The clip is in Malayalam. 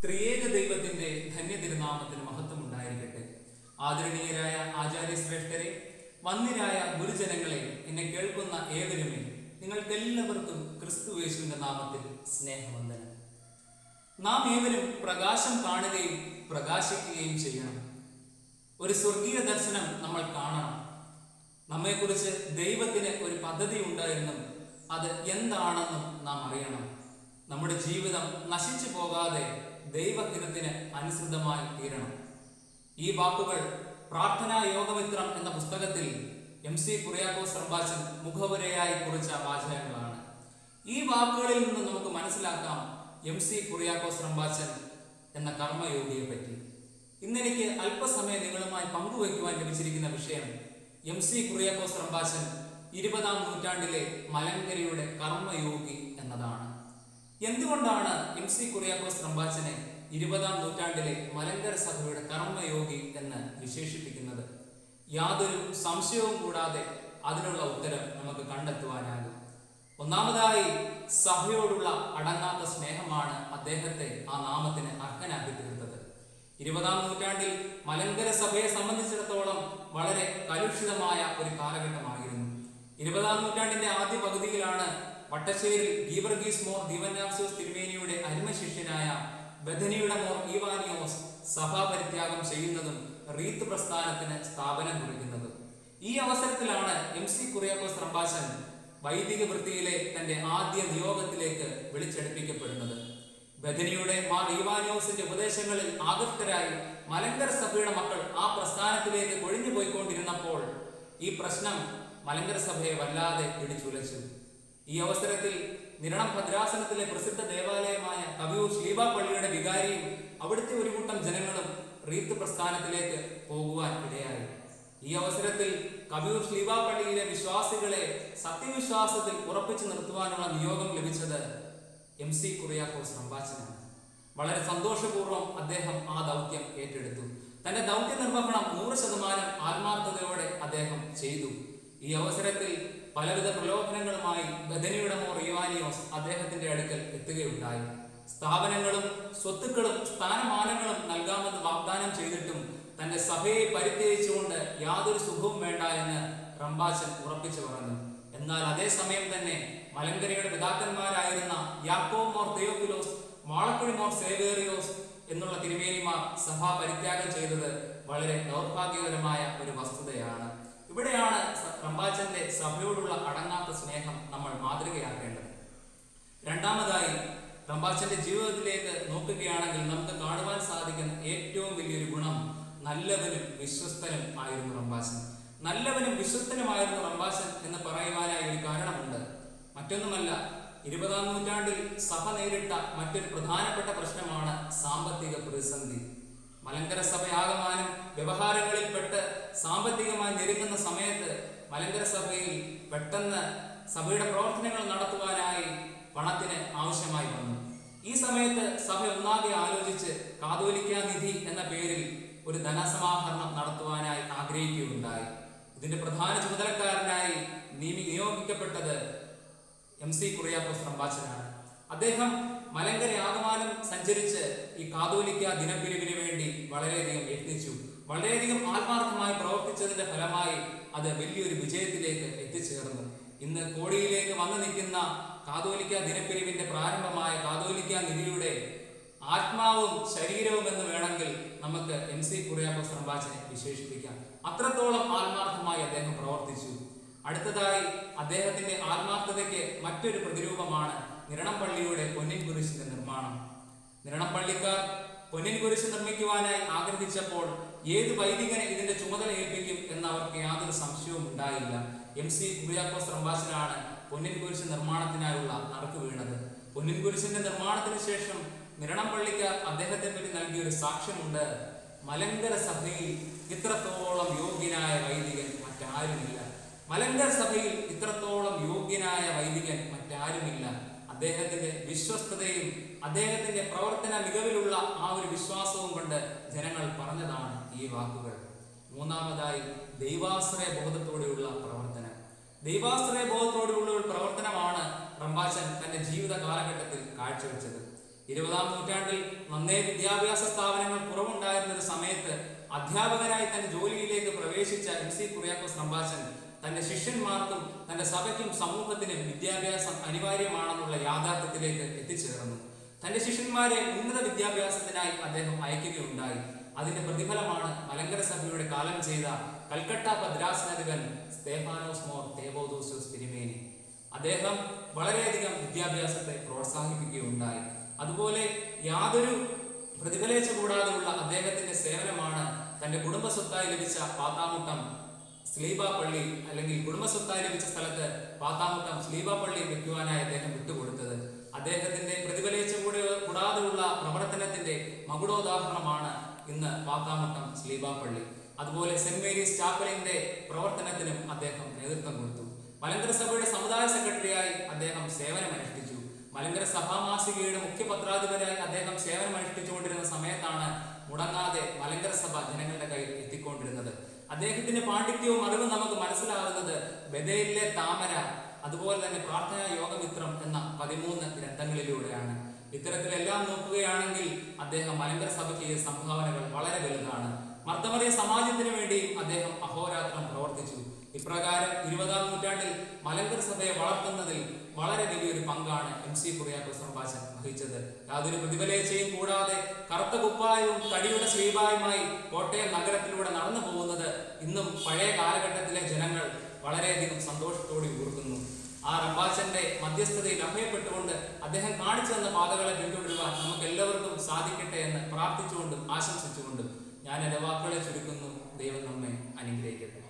ത്രിയേക ദൈവത്തിന്റെ ധന്യ തിരുനാമത്തിന് മഹത്വം ഉണ്ടായിരിക്കട്ടെ ആദരണീയരായ ആചാര്യശ്രേഷ്ഠരെ വന്യരായ ഗുരുജനങ്ങളെ എന്നെ കേൾക്കുന്ന ഏവരുമേ നിങ്ങൾക്കെല്ലാവർക്കും ക്രിസ്തു യേശുവിന്റെ നാമത്തിൽ സ്നേഹവന്ദനം നാം ഏവരും പ്രകാശം കാണുകയും പ്രകാശിക്കുകയും ചെയ്യണം ഒരു സ്വർഗീയ ദർശനം നമ്മൾ കാണണം നമ്മെക്കുറിച്ച് ദൈവത്തിന് ഒരു പദ്ധതി ഉണ്ടായെന്നും അത് എന്താണെന്നും നാം അറിയണം നമ്മുടെ ജീവിതം നശിച്ചു പോകാതെ ദൈവഹിതത്തിന് അനുസൃതമായി തീരണം ഈ വാക്കുകൾ പ്രാർത്ഥനാ യോഗമിത്രം എന്ന പുസ്തകത്തിൽ എം സി കുറിയാക്കോസ് റമ്പാച്ചൻ മുഖവുരയായി കുറിച്ച വാചകങ്ങളാണ് ഈ വാക്കുകളിൽ നിന്ന് നമുക്ക് മനസ്സിലാക്കാം എം സി കുറിയാക്കോസ് റമ്പാച്ചൻ എന്ന കർമ്മയോഗിയെ പറ്റി ഇന്നെനിക്ക് അല്പസമയം നിങ്ങളുമായി പങ്കുവയ്ക്കുവാൻ ലഭിച്ചിരിക്കുന്ന വിഷയം എം സി കുറിയാക്കോസ് റമ്പാച്ചൻ ഇരുപതാം നൂറ്റാണ്ടിലെ മലങ്കരയുടെ കർമ്മയോഗി എന്നതാണ് എന്തുകൊണ്ടാണ് എം സി കുറിയാക്കോസ് റമ്പാച്ചനെ ഇരുപതാം നൂറ്റാണ്ടിലെ മലങ്കര സഭയുടെ കർമ്മയോഗി എന്ന് വിശേഷിപ്പിക്കുന്നത് യാതൊരു സംശയവും കൂടാതെ അതിനുള്ള ഉത്തരം നമുക്ക് കണ്ടെത്തുവാനാകും ഒന്നാമതായി സഭയോടുള്ള അടങ്ങാത്ത സ്നേഹമാണ് അദ്ദേഹത്തെ ആ നാമത്തിന് അർഹനാക്കി തീർത്തത് ഇരുപതാം നൂറ്റാണ്ടിൽ മലങ്കര സഭയെ സംബന്ധിച്ചിടത്തോളം വളരെ കലുഷിതമായ ഒരു കാലഘട്ടമായിരുന്നു ഇരുപതാം നൂറ്റാണ്ടിന്റെ ആദ്യ പകുതിയിലാണ് വട്ടശ്ശേരിൽ ഗീവർഗീസ് മോർ ദിവന്നാസോസ് തിരുമേനിയുടെ അരുമ ശിഷ്യനായ ബഥനിയുടെ മോർ ഈവാനിയോസ് സഭാപരിത്യാഗം ചെയ്യുന്നതും റീത്ത് പ്രസ്ഥാനത്തിന് സ്ഥാപനം കുറിക്കുന്നതും ഈ അവസരത്തിലാണ് എം സി കുറിയാക്കോസ് റമ്പാശൻ വൈദിക വൃത്തിയിലെ തന്റെ ആദ്യ നിയോഗത്തിലേക്ക് വിളിച്ചെടുപ്പിക്കപ്പെടുന്നത് ബദനിയുടെ മാർ ഈവാനിയോസിന്റെ ഉപദേശങ്ങളിൽ ആകൃഷ്ടരായി മലങ്കര സഭയുടെ മക്കൾ ആ പ്രസ്ഥാനത്തിലേക്ക് കൊഴിഞ്ഞു പോയിക്കൊണ്ടിരുന്നപ്പോൾ ഈ പ്രശ്നം മലങ്കര സഭയെ വല്ലാതെ പിടിച്ചുലച്ചു ഈ അവസരത്തിൽ നിരണം ഭദ്രാസനത്തിലെ പ്രസിദ്ധ ദേവാലയമായ കവിയൂർ ശ്ലീബ പള്ളിയുടെ വികാരിയും അവിടുത്തെ ഒരു കൂട്ടം ജനങ്ങളും റീത്ത് പ്രസ്ഥാനത്തിലേക്ക് പോകുവാൻ ഇടയായി ഈ അവസരത്തിൽ കവിയൂർ ശ്ലീബ പള്ളിയിലെ വിശ്വാസികളെ സത്യവിശ്വാസത്തിൽ ഉറപ്പിച്ചു നിർത്തുവാനുള്ള നിയോഗം ലഭിച്ചത് എം സി കുറിയാക്കോസ് റമ്പാച്ചനാണ് വളരെ സന്തോഷപൂർവ്വം അദ്ദേഹം ആ ദൗത്യം ഏറ്റെടുത്തു തന്റെ ദൗത്യ നിർവഹണം നൂറ് ശതമാനം ആത്മാർത്ഥതയോടെ അദ്ദേഹം ചെയ്തു ഈ അവസരത്തിൽ പലവിധ പ്രലോഭനങ്ങളുമായി ബദനിയുടെ മോർ ഇവാനിയോസ് അദ്ദേഹത്തിന്റെ അടുക്കൽ എത്തുകയുണ്ടായി സ്ഥാപനങ്ങളും സ്വത്തുക്കളും സ്ഥാനമാനങ്ങളും നൽകാമെന്ന് വാഗ്ദാനം ചെയ്തിട്ടും തന്റെ സഭയെ പരിത്യജിച്ചുകൊണ്ട് യാതൊരു സുഖവും വേണ്ട എന്ന് റംബാച്ചൻ ഉറപ്പിച്ചു പറഞ്ഞു എന്നാൽ അതേസമയം തന്നെ മലങ്കരയുടെ പിതാക്കന്മാരായിരുന്ന യാക്കോ മോർ തെയോഫിലോസ് മാളക്കുഴി മോർ സേവേറിയോസ് എന്നുള്ള തിരുമേനിമാർ സഭ പരിത്യാഗം ചെയ്തത് വളരെ ദൗർഭാഗ്യകരമായ ഒരു വസ്തുതയാണ് ഇവിടെയാണ് റംബാച്ചന്റെ സഭയോടുള്ള അടങ്ങാത്ത സ്നേഹം നമ്മൾ മാതൃകയാക്കേണ്ടത് രണ്ടാമതായി റംബാച്ചന്റെ ജീവിതത്തിലേക്ക് നോക്കുകയാണെങ്കിൽ നമുക്ക് കാണുവാൻ സാധിക്കുന്ന ഏറ്റവും വലിയൊരു ഗുണം നല്ലവനും വിശ്വസ്തനും ആയിരുന്നു റംബാച്ചൻ നല്ലവനും വിശ്വസ്തനുമായിരുന്നു റംബാച്ചൻ എന്ന് പറയുവാനായി ഒരു കാരണമുണ്ട് മറ്റൊന്നുമല്ല ഇരുപതാം നൂറ്റാണ്ടിൽ സഭ നേരിട്ട മറ്റൊരു പ്രധാനപ്പെട്ട പ്രശ്നമാണ് സാമ്പത്തിക പ്രതിസന്ധി മലങ്കര സഭയാകമാനം വ്യവഹാരങ്ങളിൽപ്പെട്ട് സാമ്പത്തികമായി ഞെരുങ്ങുന്ന സമയത്ത് മലങ്കര സഭയിൽ പെട്ടെന്ന് സഭയുടെ പ്രവർത്തനങ്ങൾ നടത്തുവാനായി പണത്തിന് ആവശ്യമായി വന്നു ഈ സമയത്ത് സഭ ഒന്നാകെ ആലോചിച്ച് കാതോലിക്ക നിധി എന്ന പേരിൽ ഒരു ധനസമാഹരണം നടത്തുവാനായി ആഗ്രഹിക്കുകയുണ്ടായി ഇതിന്റെ പ്രധാന ചുമതലക്കാരനായി നിയമി നിയോഗിക്കപ്പെട്ടത് എം സി കുറിയാക്കോസ് റമ്പാച്ചനാണ് അദ്ദേഹം മലങ്കര ആകമാനം സഞ്ചരിച്ച് ഈ കാതോലിക്ക ദിനപ്പിരിവിന് വേണ്ടി വളരെയധികം യത്നിച്ചു വളരെയധികം ആത്മാർത്ഥമായി പ്രവർത്തിച്ചതിന്റെ ഫലമായി അത് വലിയൊരു വിജയത്തിലേക്ക് എത്തിച്ചേർന്നു ഇന്ന് കോടിയിലേക്ക് വന്നു നിൽക്കുന്ന കാതോലിക്ക ദിനപ്പിരിവിന്റെ പ്രാരംഭമായ കാതോലിക്ക നിധിയുടെ ആത്മാവും ശരീരവും എന്ന് വേണമെങ്കിൽ നമുക്ക് എം സി കുറിയാക്കോസ് റമ്പാച്ചനെ വിശേഷിപ്പിക്കാം അത്രത്തോളം ആത്മാർത്ഥമായി അദ്ദേഹം പ്രവർത്തിച്ചു അടുത്തതായി അദ്ദേഹത്തിന്റെ ആത്മാർത്ഥതയ്ക്ക് മറ്റൊരു പ്രതിരൂപമാണ് നിരണം പള്ളിയുടെ പൊന്നിൻ കുരിശിന്റെ നിർമ്മാണം നിരണം പള്ളിക്കാർ പൊന്നിൻ കുരിശ് നിർമ്മിക്കുവാനായി ആഗ്രഹിച്ചപ്പോൾ ഏത് വൈദികനെ ഇതിന്റെ ചുമതല ഏൽപ്പിക്കും എന്ന് അവർക്ക് യാതൊരു സംശയവും ഉണ്ടായില്ല എം സി കുര്യാക്കോസ് റംബാസിനാണ് പൊന്നിൻ കുരിശ് നിർമ്മാണത്തിനായുള്ള നറുക്ക് വീണത് പൊന്നിൻ കുരിശിന്റെ നിർമ്മാണത്തിന് ശേഷം നിരണം പള്ളിക്കാർ അദ്ദേഹത്തെ പറ്റി നൽകിയൊരു സാക്ഷ്യമുണ്ട് മലങ്കര സഭയിൽ ഇത്രത്തോളം യോഗ്യനായ വൈദികൻ മറ്റാരുമില്ല മലങ്കര സഭയിൽ ഇത്രത്തോളം യോഗ്യനായ വൈദികൻ മറ്റാരുമില്ല അദ്ദേഹത്തിന്റെ വിശ്വസ്തതയും അദ്ദേഹത്തിന്റെ പ്രവർത്തന മികവിലുള്ള ആ ഒരു വിശ്വാസവും കൊണ്ട് ജനങ്ങൾ പറഞ്ഞതാണ് ഈ വാക്കുകൾ മൂന്നാമതായി ദൈവാശ്രയ ബോധത്തോടെയുള്ള പ്രവർത്തനം ദൈവാശ്രയ ബോധത്തോടെയുള്ള ഒരു പ്രവർത്തനമാണ് റംബാച്ചൻ തന്റെ ജീവിത കാലഘട്ടത്തിൽ കാഴ്ചവെച്ചത് ഇരുപതാം നൂറ്റാണ്ടിൽ നന്നേ വിദ്യാഭ്യാസ സ്ഥാപനങ്ങൾ കുറവുണ്ടായിരുന്ന ഒരു സമയത്ത് അധ്യാപകനായി തന്റെ ജോലിയിലേക്ക് പ്രവേശിച്ച എം സി കുര്യാക്കോസ് റമ്പാച്ചൻ തന്റെ ശിഷ്യന്മാർക്കും തന്റെ സഭയ്ക്കും സമൂഹത്തിനും വിദ്യാഭ്യാസം അനിവാര്യമാണെന്നുള്ള യാഥാർത്ഥ്യത്തിലേക്ക് എത്തിച്ചേർന്നു തന്റെ ശിഷ്യന്മാരെ ഉന്നത വിദ്യാഭ്യാസത്തിനായി അദ്ദേഹം അയക്കുകയുണ്ടായി അതിന്റെ പ്രതിഫലമാണ് മലങ്കര സഭയുടെ കാലം ചെയ്ത കൽക്കട്ട ഭദ്രാസനധിപൻ സ്തേഫാനോസ് മോർ തേബോദോസോസ് തിരുമേനി അദ്ദേഹം വളരെയധികം വിദ്യാഭ്യാസത്തെ പ്രോത്സാഹിപ്പിക്കുകയുണ്ടായി അതുപോലെ യാതൊരു പ്രതിഫലേച്ച കൂടാതെയുള്ള അദ്ദേഹത്തിന്റെ സേവനമാണ് തന്റെ കുടുംബസ്വത്തായി ലഭിച്ച പാത്താമുട്ടം സ്ലീബ പള്ളി അല്ലെങ്കിൽ കുടുംബസ്വത്തായി ലഭിച്ച സ്ഥലത്ത് പാത്താമുട്ടം സ്ലീബ പള്ളി വെക്കുവാനായി അദ്ദേഹം വിട്ടുകൊടുത്തത് അദ്ദേഹത്തിന്റെ പ്രതിഫലേച്ച കൂടെ കൂടാതെയുള്ള പ്രവർത്തനത്തിന്റെ മകുടോദാഹരണമാണ് ഇന്ന് പാത്താമുട്ടം സ്ലീബ പള്ളി അതുപോലെ സെന്റ് മേരീസ് ചാപ്പലിന്റെ പ്രവർത്തനത്തിനും അദ്ദേഹം നേതൃത്വം കൊടുത്തു മലങ്കര സഭയുടെ സമുദായ സെക്രട്ടറിയായി അദ്ദേഹം സേവനമനുഷ്ഠിച്ചു മലങ്കര സഭാമാസികയുടെ മുഖ്യ പത്രാധിപരായി അദ്ദേഹം സേവനമനുഷ്ഠിച്ചുകൊണ്ടിരുന്ന സമയത്താണ് മുടങ്ങാതെ മലങ്കര സഭ ജനങ്ങളുടെ കയ്യിൽ എത്തിക്കൊണ്ടിരുന്നത് അദ്ദേഹത്തിന്റെ പാണ്ഡിത്യവും അറിവും നമുക്ക് മനസ്സിലാകുന്നത് ബദയിലെ താമര അതുപോലെ തന്നെ പ്രാർത്ഥനാ യോഗമിത്രം എന്ന പതിമൂന്ന് ഗ്രന്ഥങ്ങളിലൂടെയാണ് ഇത്തരത്തിലെല്ലാം നോക്കുകയാണെങ്കിൽ അദ്ദേഹം മലങ്കര സഭയ്ക്ക് ചെയ്ത സംഭാവനകൾ വളരെ വലുതാണ് മർദ്ദമറിയ സമാജത്തിന് വേണ്ടിയും അദ്ദേഹം അഹോരാത്രം പ്രവർത്തിച്ചു ഇപ്രകാരം ഇരുപതാം നൂറ്റാണ്ടിൽ മലങ്കര സഭയെ വളർത്തുന്നതിൽ വളരെ വലിയൊരു പങ്കാണ് എം സി കുറിയാക്കോസ് റമ്പാച്ചൻ വഹിച്ചത് യാതൊരു പ്രതിഫലേച്ചയും കൂടാതെ കറുത്ത കുപ്പായവും തടിയുടെ ശ്രീബായുമായി കോട്ടയം നഗരത്തിലൂടെ നടന്നു പോകുന്നത് ഇന്നും പഴയ കാലഘട്ടത്തിലെ ജനങ്ങൾ വളരെയധികം സന്തോഷത്തോടെ ഓർക്കുന്നു ആ റബ്ബാച്ചന്റെ മധ്യസ്ഥതയിൽ അഭയപ്പെട്ടുകൊണ്ട് അദ്ദേഹം കാണിച്ചു തന്ന പാതകളെ പിന്തുടരുവാൻ നമുക്ക് എല്ലാവർക്കും സാധിക്കട്ടെ എന്ന് പ്രാർത്ഥിച്ചുകൊണ്ടും ആശംസിച്ചുകൊണ്ടും ഞാൻ എൻ്റെ വാക്കുകളെ ചുരുക്കുന്നു ദൈവം നമ്മെ അനുഗ്രഹിക്കട്ടെ